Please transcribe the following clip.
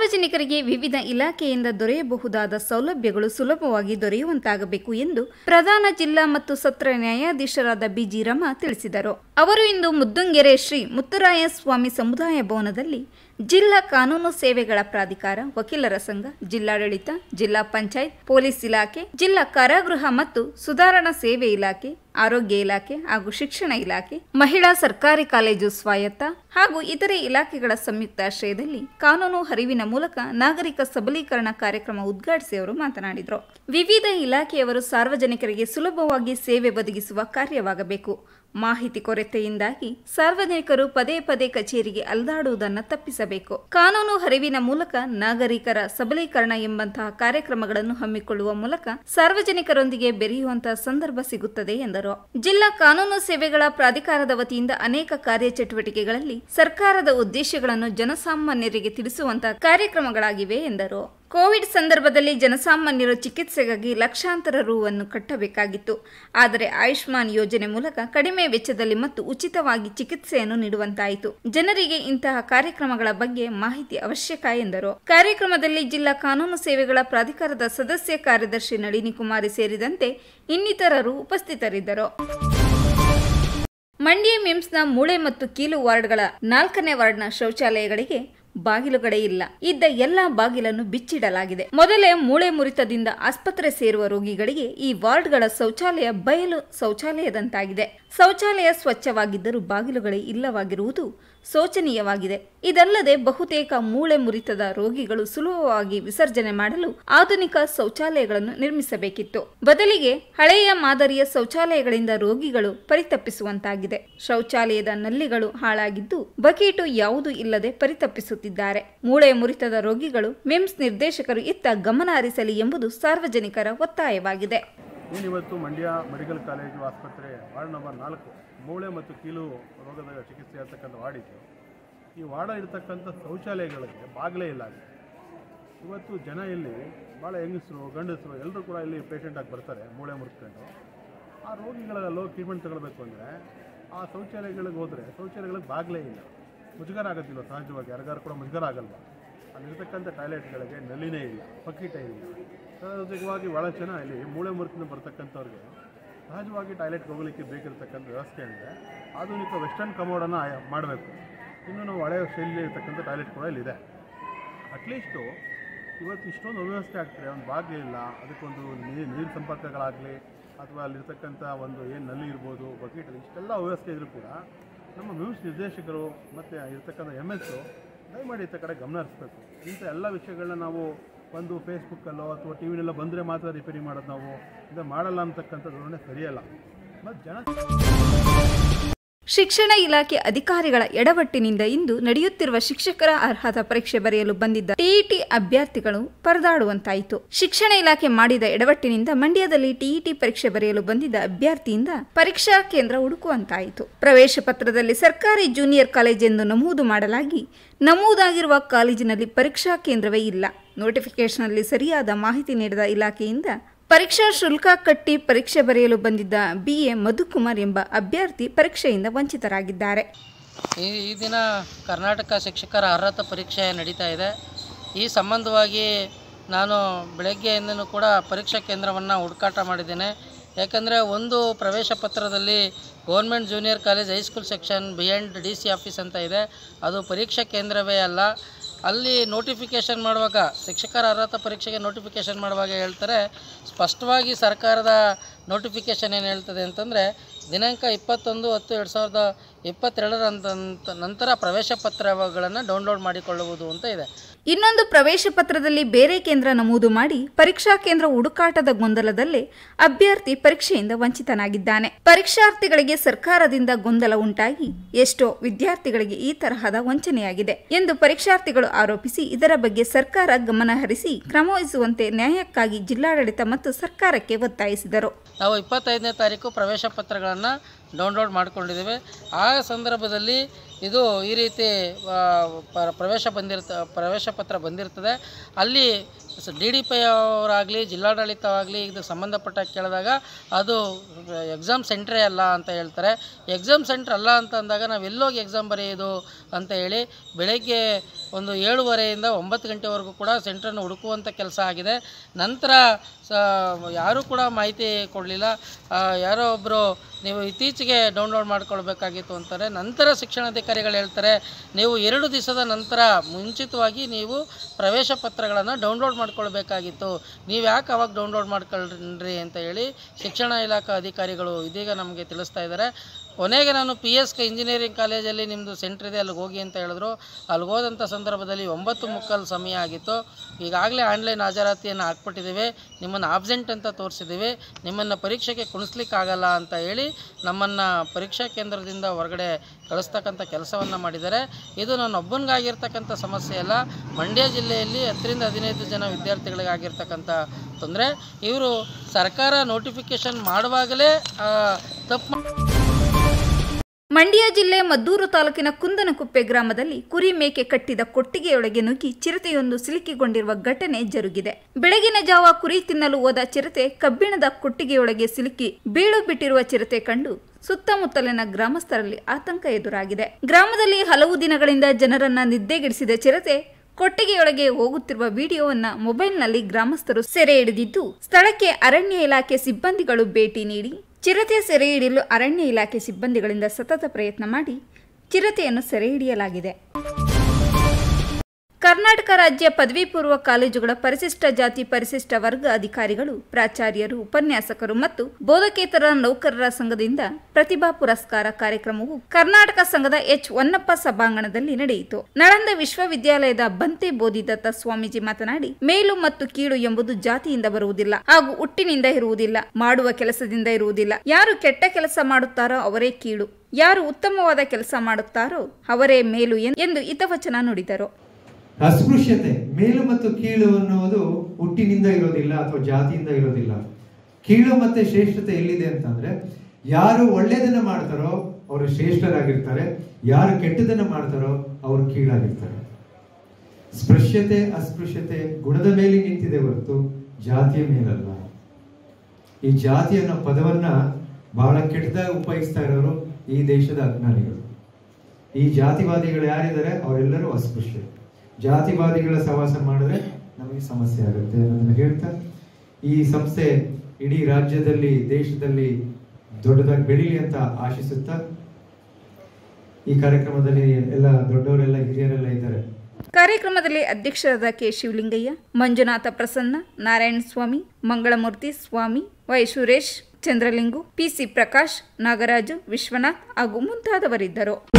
ಸಾರ್ವಜನಿಕರಿಗೆ ವಿವಿಧ ಇಲಾಖೆಯಿಂದ ದೊರೆಯಬಹುದಾದ ಸೌಲಭ್ಯಗಳು ಸುಲಭವಾಗಿ ದೊರೆಯುವಂತಾಗಬೇಕು ಎಂದು ಪ್ರಧಾನ ಜಿಲ್ಲಾ ಮತ್ತು ಸತ್ರ ನ್ಯಾಯಾಧೀಶರಾದ ಬಿಜಿ ರಮಾ ತಿಳಿಸಿದರು ಅವರು ಇಂದು ಮುದ್ದಂಗೆರೆ ಶ್ರೀ ಮುತ್ತುರಾಯ ಸ್ವಾಮಿ ಸಮುದಾಯ ಭವನದಲ್ಲಿ ಜಿಲ್ಲಾ ಕಾನೂನು ಸೇವೆಗಳ ಪ್ರಾಧಿಕಾರ ವಕೀಲರ ಸಂಘ ಜಿಲ್ಲಾಡಳಿತ ಜಿಲ್ಲಾ ಪಂಚಾಯತ್ ಪೊಲೀಸ್ ಇಲಾಖೆ ಜಿಲ್ಲಾ ಕಾರಾಗೃಹ ಮತ್ತು ಸುಧಾರಣಾ ಸೇವೆ ಇಲಾಖೆ ಆರೋಗ್ಯ ಇಲಾಖೆ ಹಾಗೂ ಶಿಕ್ಷಣ ಇಲಾಖೆ ಮಹಿಳಾ ಸರ್ಕಾರಿ ಕಾಲೇಜು ಸ್ವಾಯತ್ತ ಹಾಗೂ ಇತರೆ ಇಲಾಖೆಗಳ ಸಂಯುಕ್ತಾಶ್ರಯದಲ್ಲಿ ಕಾನೂನು ಹರಿವಿನ ಮೂಲಕ ನಾಗರಿಕ ಸಬಲೀಕರಣ ಕಾರ್ಯಕ್ರಮ ಉದ್ಘಾಟಿಸಿ ಅವರು ಮಾತನಾಡಿದರು ವಿವಿಧ ಇಲಾಖೆಯವರು ಸಾರ್ವಜನಿಕರಿಗೆ ಸುಲಭವಾಗಿ ಸೇವೆ ಒದಗಿಸುವ ಕಾರ್ಯವಾಗಬೇಕು ಮಾಹಿತಿ ಕೊರತೆಯಿಂದಾಗಿ ಸಾರ್ವಜನಿಕರು ಪದೇ ಪದೇ ಕಚೇರಿಗೆ ಅಲ್ದಾಡುವುದನ್ನು ತಪ್ಪಿಸಬೇಕು ಕಾನೂನು ಹರಿವಿನ ಮೂಲಕ ನಾಗರಿಕರ ಸಬಲೀಕರಣ ಎಂಬಂತಹ ಕಾರ್ಯಕ್ರಮಗಳನ್ನು ಹಮ್ಮಿಕೊಳ್ಳುವ ಮೂಲಕ ಸಾರ್ವಜನಿಕರೊಂದಿಗೆ ಬೆರೆಯುವಂತಹ ಸಂದರ್ಭ ಸಿಗುತ್ತದೆ ಎಂದರು ಜಿಲ್ಲಾ ಕಾನೂನು ಸೇವೆಗಳ ಪ್ರಾಧಿಕಾರದ ವತಿಯಿಂದ ಅನೇಕ ಕಾರ್ಯಚಟುವಟಿಕೆಗಳಲ್ಲಿ ಸರ್ಕಾರದ ಉದ್ದೇಶಗಳನ್ನು ಜನಸಾಮಾನ್ಯರಿಗೆ ತಿಳಿಸುವಂತಹ ಕಾರ್ಯಕ್ರಮಗಳಾಗಿವೆ ಎಂದರು ಕೋವಿಡ್ ಸಂದರ್ಭದಲ್ಲಿ ಜನಸಾಮಾನ್ಯರು ಚಿಕಿತ್ಸೆಗಾಗಿ ಲಕ್ಷಾಂತರ ರುವನ್ನು ಕಟ್ಟಬೇಕಾಗಿತ್ತು ಆದರೆ ಆಯುಷ್ಮಾನ್ ಯೋಜನೆ ಮೂಲಕ ಕಡಿಮೆ ವೆಚ್ಚದಲ್ಲಿ ಮತ್ತು ಉಚಿತವಾಗಿ ಚಿಕಿತ್ಸೆಯನ್ನು ನೀಡುವಂತಾಯಿತು ಜನರಿಗೆ ಇಂತಹ ಕಾರ್ಯಕ್ರಮಗಳ ಬಗ್ಗೆ ಮಾಹಿತಿ ಅವಶ್ಯಕ ಎಂದರು ಕಾರ್ಯಕ್ರಮದಲ್ಲಿ ಜಿಲ್ಲಾ ಕಾನೂನು ಸೇವೆಗಳ ಪ್ರಾಧಿಕಾರದ ಸದಸ್ಯ ಕಾರ್ಯದರ್ಶಿ ನಳಿನಿ ಕುಮಾರಿ ಸೇರಿದಂತೆ ಇನ್ನಿತರರು ಉಪಸ್ಥಿತರಿದ್ದರು ಮಂಡ್ಯ ಮಿಮ್ಸ್ನ ಮೂಳೆ ಮತ್ತು ಕೀಲು ವಾರ್ಡ್ಗಳ ನಾಲ್ಕನೇ ವಾರ್ಡ್ನ ಶೌಚಾಲಯಗಳಿಗೆ ಬಾಗಿಲುಗಳೇ ಇಲ್ಲ ಇದ್ದ ಎಲ್ಲಾ ಬಾಗಿಲನ್ನು ಬಿಚ್ಚಿಡಲಾಗಿದೆ ಮೊದಲೇ ಮೂಳೆ ಮುರಿತದಿಂದ ಆಸ್ಪತ್ರೆ ಸೇರುವ ರೋಗಿಗಳಿಗೆ ಈ ವಾರ್ಡ್ಗಳ ಶೌಚಾಲಯ ಬಯಲು ಶೌಚಾಲಯದಂತಾಗಿದೆ ಶೌಚಾಲಯ ಸ್ವಚ್ಛವಾಗಿದ್ದರೂ ಬಾಗಿಲುಗಳೇ ಇಲ್ಲವಾಗಿರುವುದು ಶೋಚನೀಯವಾಗಿದೆ ಇದಲ್ಲದೆ ಬಹುತೇಕ ಮೂಳೆ ಮುರಿತದ ರೋಗಿಗಳು ಸುಲಭವಾಗಿ ವಿಸರ್ಜನೆ ಮಾಡಲು ಆಧುನಿಕ ಶೌಚಾಲಯಗಳನ್ನು ನಿರ್ಮಿಸಬೇಕಿತ್ತು ಬದಲಿಗೆ ಹಳೆಯ ಮಾದರಿಯ ಶೌಚಾಲಯಗಳಿಂದ ರೋಗಿಗಳು ಪರಿತಪ್ಪಿಸುವಂತಾಗಿದೆ ಶೌಚಾಲಯದ ನಲ್ಲಿಗಳು ಹಾಳಾಗಿದ್ದು ಬಕೀಟು ಯಾವುದೂ ಇಲ್ಲದೆ ಪರಿತಪ್ಪಿಸುತ್ತಿದ್ದಾರೆ ಮೂಳೆ ಮುರಿತದ ರೋಗಿಗಳು ಮಿಮ್ಸ್ ನಿರ್ದೇಶಕರು ಇತ್ತ ಗಮನ ಹರಿಸಲಿ ಎಂಬುದು ಸಾರ್ವಜನಿಕರ ಒತ್ತಾಯವಾಗಿದೆ ಏನಿವತ್ತು ಮಂಡ್ಯ ಮೆಡಿಕಲ್ ಕಾಲೇಜು ಆಸ್ಪತ್ರೆ ವಾರ್ಡ್ ನಂಬರ್ ನಾಲ್ಕು ಮೂಳೆ ಮತ್ತು ಕೀಲು ರೋಗದ ಚಿಕಿತ್ಸೆ ಇರ್ತಕ್ಕಂಥ ವಾರ್ಡಿದ್ದು ಈ ವಾರ್ಡ ಇರ್ತಕ್ಕಂಥ ಶೌಚಾಲಯಗಳಿಗೆ ಬಾಗಿಲೇ ಇಲ್ಲ ಅಲ್ಲಿ ಇವತ್ತು ಜನ ಇಲ್ಲಿ ಭಾಳ ಹೆಂಗಸರು ಗಂಡಸರು ಎಲ್ಲರೂ ಕೂಡ ಇಲ್ಲಿ ಪೇಷಂಟಾಗಿ ಬರ್ತಾರೆ ಮೂಳೆ ಮುರಿಸ್ಕೊಂಡು ಆ ರೋಗಿಗಳಲ್ಲೋ ಟ್ರೀಟ್ಮೆಂಟ್ ತಗೊಳ್ಬೇಕು ಅಂದರೆ ಆ ಶೌಚಾಲಯಗಳಿಗೆ ಹೋದರೆ ಶೌಚಾಲಯಗಳಿಗೆ ಬಾಗಿಲೇ ಇಲ್ಲ ಮುಜುಗರ ಆಗೋದಿಲ್ಲ ಸಹಜವಾಗಿ ಯಾರಿಗಾರು ಕೂಡ ಮುಜುಗರ ಆಗಲ್ವ ಅಲ್ಲಿರ್ತಕ್ಕಂಥ ಟಾಯ್ಲೆಟ್ಗಳಿಗೆ ನಲ್ಲಿನೇ ಇಲ್ಲ ಬಕೀಟೇ ಇಲ್ಲ ಸಹಜವಾಗಿ ಭಾಳ ಜನ ಇಲ್ಲಿ ಮೂಳೆ ಮುರಿತಿಂದ ಬರ್ತಕ್ಕಂಥವ್ರಿಗೆ ಸಹಜವಾಗಿ ಟಾಯ್ಲೆಟ್ಗೆ ಹೋಗಲಿಕ್ಕೆ ಬೇಕಿರತಕ್ಕಂಥ ವ್ಯವಸ್ಥೆ ಅಂದರೆ ಆಧುನಿಕ ವೆಸ್ಟರ್ನ್ ಕಮೋಡನ್ನು ಮಾಡಬೇಕು ಇನ್ನು ನಾವು ಹಳೆಯ ಶೈಲಿ ಇರ್ತಕ್ಕಂಥ ಟಾಯ್ಲೆಟ್ ಕೂಡ ಇಲ್ಲಿದೆ ಅಟ್ಲೀಸ್ಟು ಇವತ್ತು ಇಷ್ಟೊಂದು ಅವ್ಯವಸ್ಥೆ ಆಗ್ತದೆ ಒಂದು ಬಾಗಿಲು ಇಲ್ಲ ಅದಕ್ಕೊಂದು ನೀರು ನೀರು ಸಂಪರ್ಕಗಳಾಗಲಿ ಅಥವಾ ಅಲ್ಲಿರ್ತಕ್ಕಂಥ ಒಂದು ಏನು ನಲ್ಲಿ ಇರ್ಬೋದು ಬಕೆಟ್ ಇಷ್ಟೆಲ್ಲ ಅವ್ಯವಸ್ಥೆ ಇದ್ರೂ ಕೂಡ ನಮ್ಮ ಮ್ಯೂಸ್ ನಿರ್ದೇಶಕರು ಮತ್ತು ಇರ್ತಕ್ಕಂಥ ಎಮ್ ಎಸ್ಸು ದಯಮಾಡಿ ಇತ್ತ ಕಡೆ ಗಮನ ಹರಿಸ್ಬೇಕು ಇಂಥ ಎಲ್ಲ ವಿಷಯಗಳನ್ನ ನಾವು ಒಂದು ಫೇಸ್ಬುಕ್ಕಲ್ಲೋ ಅಥವಾ ಟಿ ವಿನೆಲ್ಲ ಬಂದರೆ ಮಾತ್ರ ರಿಪೇರಿ ಮಾಡೋದು ನಾವು ಇದು ಮಾಡಲ್ಲ ಅಂತಕ್ಕಂಥ ಧೋರಣೆ ಸರಿಯಲ್ಲ ಮತ್ತು ಜನ ಶಿಕ್ಷಣ ಇಲಾಖೆ ಅಧಿಕಾರಿಗಳ ಎಡವಟ್ಟಿನಿಂದ ಇಂದು ನಡೆಯುತ್ತಿರುವ ಶಿಕ್ಷಕರ ಅರ್ಹತಾ ಪರೀಕ್ಷೆ ಬರೆಯಲು ಬಂದಿದ್ದ ಟಿಇಟಿ ಅಭ್ಯರ್ಥಿಗಳು ಪರದಾಡುವಂತಾಯಿತು ಶಿಕ್ಷಣ ಇಲಾಖೆ ಮಾಡಿದ ಎಡವಟ್ಟಿನಿಂದ ಮಂಡ್ಯದಲ್ಲಿ ಟಿಇಟಿ ಪರೀಕ್ಷೆ ಬರೆಯಲು ಬಂದಿದ್ದ ಅಭ್ಯರ್ಥಿಯಿಂದ ಪರೀಕ್ಷಾ ಕೇಂದ್ರ ಹುಡುಕುವಂತಾಯಿತು ಪ್ರವೇಶ ಪತ್ರದಲ್ಲಿ ಸರ್ಕಾರಿ ಜೂನಿಯರ್ ಕಾಲೇಜ್ ಎಂದು ನಮೂದು ಮಾಡಲಾಗಿ ನಮೂದಾಗಿರುವ ಕಾಲೇಜಿನಲ್ಲಿ ಪರೀಕ್ಷಾ ಕೇಂದ್ರವೇ ಇಲ್ಲ ನೋಟಿಫಿಕೇಶನ್ನಲ್ಲಿ ಸರಿಯಾದ ಮಾಹಿತಿ ನೀಡದ ಇಲಾಖೆಯಿಂದ ಪರೀಕ್ಷಾ ಶುಲ್ಕ ಕಟ್ಟಿ ಪರೀಕ್ಷೆ ಬರೆಯಲು ಬಂದಿದ್ದ ಬಿಎ ಮಧುಕುಮಾರ್ ಎಂಬ ಅಭ್ಯರ್ಥಿ ಪರೀಕ್ಷೆಯಿಂದ ವಂಚಿತರಾಗಿದ್ದಾರೆ ಈ ಈ ದಿನ ಕರ್ನಾಟಕ ಶಿಕ್ಷಕರ ಅರ್ಹತಾ ಪರೀಕ್ಷೆ ನಡೀತಾ ಇದೆ ಈ ಸಂಬಂಧವಾಗಿ ನಾನು ಬೆಳಗ್ಗೆಯಿಂದನೂ ಕೂಡ ಪರೀಕ್ಷಾ ಕೇಂದ್ರವನ್ನು ಹುಡುಕಾಟ ಮಾಡಿದ್ದೇನೆ ಯಾಕಂದರೆ ಒಂದು ಪ್ರವೇಶ ಪತ್ರದಲ್ಲಿ government junior college high school section beyond D C office ಅಂತ ಇದೆ ಅದು ಪರೀಕ್ಷಾ ಕೇಂದ್ರವೇ ಅಲ್ಲ ಅಲ್ಲಿ ನೋಟಿಫಿಕೇಷನ್ ಮಾಡುವಾಗ ಶಿಕ್ಷಕರ ಅರ್ಹತಾ ಪರೀಕ್ಷೆಗೆ ನೋಟಿಫಿಕೇಷನ್ ಮಾಡುವಾಗ ಹೇಳ್ತಾರೆ ಸ್ಪಷ್ಟವಾಗಿ ಸರ್ಕಾರದ ನೋಟಿಫಿಕೇಷನ್ ಏನು ಹೇಳ್ತದೆ ಅಂತಂದರೆ ದಿನಾಂಕ ಇಪ್ಪತ್ತೊಂದು ಹತ್ತು ಎರಡು ಸಾವಿರದ ಇಪ್ಪತ್ತೆರಡರ ನಂತರ ಪ್ರವೇಶ ಪತ್ರಗಳನ್ನು ಡೌನ್ಲೋಡ್ ಮಾಡಿಕೊಳ್ಳುವುದು ಅಂತ ಇದೆ ಇನ್ನೊಂದು ಪ್ರವೇಶ ಪತ್ರದಲ್ಲಿ ಬೇರೆ ಕೇಂದ್ರ ನಮೂದು ಮಾಡಿ ಪರೀಕ್ಷಾ ಕೇಂದ್ರ ಹುಡುಕಾಟದ ಗೊಂದಲದಲ್ಲೇ ಅಭ್ಯರ್ಥಿ ಪರೀಕ್ಷೆಯಿಂದ ವಂಚಿತನಾಗಿದ್ದಾನೆ ಪರೀಕ್ಷಾರ್ಥಿಗಳಿಗೆ ಸರ್ಕಾರದಿಂದ ಗೊಂದಲ ಉಂಟಾಗಿ ಎಷ್ಟೋ ವಿದ್ಯಾರ್ಥಿಗಳಿಗೆ ಈ ತರಹದ ವಂಚನೆಯಾಗಿದೆ ಎಂದು ಪರೀಕ್ಷಾರ್ಥಿಗಳು ಆರೋಪಿಸಿ ಇದರ ಬಗ್ಗೆ ಸರ್ಕಾರ ಗಮನ ಹರಿಸಿ ಕ್ರಮ ವಹಿಸುವಂತೆ ನ್ಯಾಯಕ್ಕಾಗಿ ಜಿಲ್ಲಾಡಳಿತ ಮತ್ತು ಸರ್ಕಾರಕ್ಕೆ ಒತ್ತಾಯಿಸಿದರು ನಾವು ಇಪ್ಪತ್ತೈದನೇ ತಾರೀಕು ಪ್ರವೇಶ ಪತ್ರಗಳನ್ನು ಡೌನ್ಲೋಡ್ ಮಾಡಿಕೊಂಡಿದ್ದೇವೆ ಆ ಸಂದರ್ಭದಲ್ಲಿ ಇದು ಈ ರೀತಿ ಆ, ಪ- ಪ್ರವೇಶ ಬಂದಿರ್ತ ಪ್ರವೇಶ ಪತ್ರ ಬಂದಿರ್ತದೆ ಅಲ್ಲಿ ಡಿ ಡಿ ಪಿ ಅವರಾಗಲಿ ಜಿಲ್ಲಾಡಳಿತವಾಗಲಿ ಇದು ಸಂಬಂಧಪಟ್ಟ ಕೇಳಿದಾಗ ಅದು ಎಕ್ಸಾಮ್ ಸೆಂಟ್ರೇ ಅಲ್ಲ ಅಂತ ಹೇಳ್ತಾರೆ ಎಕ್ಸಾಮ್ ಸೆಂಟ್ರ್ ಅಲ್ಲ ಅಂತ ಅಂದಾಗ ನಾವು ಎಲ್ಲೋಗಿ ಎಕ್ಸಾಮ್ ಬರೆಯೋದು ಅಂತ ಹೇಳಿ ಬೆಳಗ್ಗೆ ಒಂದು ಏಳುವರೆಯಿಂದ ಒಂಬತ್ತು ಗಂಟೆವರೆಗೂ ಕೂಡ ಸೆಂಟ್ರನ್ನು ಹುಡುಕುವಂಥ ಕೆಲಸ ಆಗಿದೆ ನಂತರ ಸ ಯಾರೂ ಕೂಡ ಮಾಹಿತಿ ಕೊಡಲಿಲ್ಲ ಯಾರೋ ಒಬ್ಬರು ನೀವು ಇತ್ತೀಚೆಗೆ ಡೌನ್ಲೋಡ್ ಮಾಡ್ಕೊಳ್ಬೇಕಾಗಿತ್ತು ಅಂತಾರೆ ನಂತರ ಶಿಕ್ಷಣಾಧಿಕಾರಿಗಳು ಹೇಳ್ತಾರೆ ನೀವು ಎರಡು ದಿವಸದ ನಂತರ ಮುಂಚಿತವಾಗಿ ನೀವು ಪ್ರವೇಶ ಪತ್ರಗಳನ್ನು ಡೌನ್ಲೋಡ್ ಮಾಡ್ಕೊಳ್ಬೇಕಾಗಿತ್ತು ನೀವು ಯಾಕೆ ಅವಾಗ ಡೌನ್ಲೋಡ್ ಮಾಡ್ಕೊಳ್ರಿ ಅಂತ ಹೇಳಿ ಶಿಕ್ಷಣ ಇಲಾಖಾ ಅಧಿಕಾರಿಗಳು ಇದೀಗ ನಮಗೆ ತಿಳಿಸ್ತಾ ಇದ್ದಾರೆ ಕೊನೆಗೆ ನಾನು ಪಿ ಎಸ್ ಕೆ ಇಂಜಿನಿಯರಿಂಗ್ ಕಾಲೇಜಲ್ಲಿ ನಿಮ್ಮದು ಸೆಂಟ್ರ್ ಇದೆ ಅಲ್ಲಿಗೆ ಹೋಗಿ ಅಂತ ಹೇಳಿದ್ರು ಅಲ್ಲಿಗೆ ಹೋದಂಥ ಸಂದರ್ಭದಲ್ಲಿ ಒಂಬತ್ತು ಮುಕ್ಕಾಲು ಸಮಯ ಆಗಿತ್ತು ಈಗಾಗಲೇ ಆನ್ಲೈನ್ ಹಾಜರಾತಿಯನ್ನು ಹಾಕ್ಬಿಟ್ಟಿದ್ದೀವಿ ನಿಮ್ಮನ್ನು ಆಬ್ಸೆಂಟ್ ಅಂತ ತೋರಿಸಿದ್ದೀವಿ ನಿಮ್ಮನ್ನು ಪರೀಕ್ಷೆಗೆ ಕುಣಿಸ್ಲಿಕ್ಕಾಗಲ್ಲ ಅಂತ ಹೇಳಿ ನಮ್ಮನ್ನು ಪರೀಕ್ಷಾ ಕೇಂದ್ರದಿಂದ ಹೊರಗಡೆ ಕಳಿಸ್ತಕ್ಕಂಥ ಕೆಲಸವನ್ನು ಮಾಡಿದ್ದಾರೆ ಇದು ನನ್ನ ಒಬ್ಬನಿಗಾಗಿರ್ತಕ್ಕಂಥ ಸಮಸ್ಯೆ ಅಲ್ಲ ಮಂಡ್ಯ ಜಿಲ್ಲೆಯಲ್ಲಿ ಹತ್ತರಿಂದ ಹದಿನೈದು ಜನ ವಿದ್ಯಾರ್ಥಿಗಳಿಗಾಗಿರ್ತಕ್ಕಂಥ ತೊಂದರೆ ಇವರು ಸರ್ಕಾರ ನೋಟಿಫಿಕೇಷನ್ ಮಾಡುವಾಗಲೇ ಆ, ತಪ್ಪು ಮಂಡ್ಯ ಜಿಲ್ಲೆ ಮದ್ದೂರು ತಾಲೂಕಿನ ಕುಂದನಕುಪ್ಪೆ ಗ್ರಾಮದಲ್ಲಿ ಕುರಿ ಮೇಕೆ ಕಟ್ಟಿದ ಕೊಟ್ಟಿಗೆಯೊಳಗೆ ನುಗ್ಗಿ ಚಿರತೆಯೊಂದು ಸಿಲುಕಿಕೊಂಡಿರುವ ಘಟನೆ ಜರುಗಿದೆ ಬೆಳಗಿನ ಜಾವ ಕುರಿ ತಿನ್ನಲು ಹೋದ ಚಿರತೆ ಕಬ್ಬಿಣದ ಕೊಟ್ಟಿಗೆಯೊಳಗೆ ಸಿಲುಕಿ ಬೀಳು ಬಿಟ್ಟಿರುವ ಚಿರತೆ ಕಂಡು ಸುತ್ತಮುತ್ತಲಿನ ಗ್ರಾಮಸ್ಥರಲ್ಲಿ ಆತಂಕ ಎದುರಾಗಿದೆ ಗ್ರಾಮದಲ್ಲಿ ಹಲವು ದಿನಗಳಿಂದ ಜನರನ್ನ ನಿದ್ದೆಗೆಡಿಸಿದ ಚಿರತೆ ಕೊಟ್ಟಿಗೆಯೊಳಗೆ ಹೋಗುತ್ತಿರುವ ವಿಡಿಯೋವನ್ನ ಮೊಬೈಲ್ನಲ್ಲಿ ಗ್ರಾಮಸ್ಥರು ಸೆರೆ ಹಿಡಿದಿದ್ದು ಸ್ಥಳಕ್ಕೆ ಅರಣ್ಯ ಇಲಾಖೆ ಸಿಬ್ಬಂದಿಗಳು ಭೇಟಿ ನೀಡಿ ಚಿರತೆ ಸೆರೆ ಹಿಡಿಯಲು ಅರಣ್ಯ ಇಲಾಖೆ ಸಿಬ್ಬಂದಿಗಳಿಂದ ಸತತ ಪ್ರಯತ್ನ ಮಾಡಿ ಚಿರತೆಯನ್ನು ಸೆರೆ ಹಿಡಿಯಲಾಗಿದೆ ಕರ್ನಾಟಕ ರಾಜ್ಯ ಪದವಿ ಪೂರ್ವ ಕಾಲೇಜುಗಳ ಪರಿಶಿಷ್ಟ ಜಾತಿ ಪರಿಶಿಷ್ಟ ವರ್ಗ ಅಧಿಕಾರಿಗಳು ಪ್ರಾಚಾರ್ಯರು ಉಪನ್ಯಾಸಕರು ಮತ್ತು ಬೋಧಕೇತರ ನೌಕರರ ಸಂಘದಿಂದ ಪ್ರತಿಭಾ ಪುರಸ್ಕಾರ ಕಾರ್ಯಕ್ರಮವು ಕರ್ನಾಟಕ ಸಂಘದ ಎಚ್ ಹೊನ್ನಪ್ಪ ಸಭಾಂಗಣದಲ್ಲಿ ನಡೆಯಿತು ನಳಂದ ವಿಶ್ವವಿದ್ಯಾಲಯದ ಬಂತೆ ಬೋಧಿದತ್ತ ಸ್ವಾಮೀಜಿ ಮಾತನಾಡಿ ಮೇಲು ಮತ್ತು ಕೀಳು ಎಂಬುದು ಜಾತಿಯಿಂದ ಬರುವುದಿಲ್ಲ ಹಾಗೂ ಹುಟ್ಟಿನಿಂದ ಇರುವುದಿಲ್ಲ ಮಾಡುವ ಕೆಲಸದಿಂದ ಇರುವುದಿಲ್ಲ ಯಾರು ಕೆಟ್ಟ ಕೆಲಸ ಮಾಡುತ್ತಾರೋ ಅವರೇ ಕೀಳು ಯಾರು ಉತ್ತಮವಾದ ಕೆಲಸ ಮಾಡುತ್ತಾರೋ ಅವರೇ ಮೇಲು ಎನ್- ಎಂದು ಹಿತವಚನ ನುಡಿದರು ಅಸ್ಪೃಶ್ಯತೆ ಮೇಲು ಮತ್ತು ಕೀಳು ಅನ್ನುವುದು ಹುಟ್ಟಿನಿಂದ ಇರೋದಿಲ್ಲ ಅಥವಾ ಜಾತಿಯಿಂದ ಇರೋದಿಲ್ಲ ಕೀಳು ಮತ್ತೆ ಶ್ರೇಷ್ಠತೆ ಎಲ್ಲಿದೆ ಅಂತಂದ್ರೆ ಯಾರು ಒಳ್ಳೆಯದನ್ನ ಮಾಡ್ತಾರೋ ಅವರು ಶ್ರೇಷ್ಠರಾಗಿರ್ತಾರೆ ಯಾರು ಕೆಟ್ಟದನ್ನ ಮಾಡ್ತಾರೋ ಅವರು ಕೀಳಾಗಿರ್ತಾರೆ ಸ್ಪೃಶ್ಯತೆ ಅಸ್ಪೃಶ್ಯತೆ ಗುಣದ ಮೇಲೆ ನಿಂತಿದೆ ಹೊರತು ಜಾತಿಯ ಮೇಲಲ್ಲ ಈ ಜಾತಿ ಅನ್ನೋ ಪದವನ್ನ ಬಹಳ ಕೆಟ್ಟದಾಗಿ ಉಪಯೋಗಿಸ್ತಾ ಇರೋರು ಈ ದೇಶದ ಅಜ್ಞಾನಿಗಳು ಈ ಜಾತಿವಾದಿಗಳು ಯಾರಿದ್ದಾರೆ ಅವರೆಲ್ಲರೂ ಅಸ್ಪೃಶ್ಯರು ಜಾತಿವಾದಿಗಳ ಸಹವಾಸ ಮಾಡಿದ್ರೆ ನಮಗೆ ಸಮಸ್ಯೆ ಆಗುತ್ತೆ ಅನ್ನೋದನ್ನ ಹೇಳ್ತಾ ಈ ಸಂಸ್ಥೆ ಇಡೀ ರಾಜ್ಯದಲ್ಲಿ ದೇಶದಲ್ಲಿ ದೊಡ್ಡದಾಗಿ ಬೆಳೀಲಿ ಅಂತ ಆಶಿಸುತ್ತಾ ಈ ಕಾರ್ಯಕ್ರಮದಲ್ಲಿ ಎಲ್ಲ ದೊಡ್ಡವರೆಲ್ಲ ಹಿರಿಯರೆಲ್ಲ ಇದ್ದಾರೆ ಕಾರ್ಯಕ್ರಮದಲ್ಲಿ ಅಧ್ಯಕ್ಷರಾದ K Shivalingaiah Manjunatha Prasanna Narayana Swamy Mangalamurthy Swamy Y Suresh Chandralingu PC Prakash Nagaraju Vishwanath ಹಾಗೂ ಮುಂತಾದವರಿದ್ದರು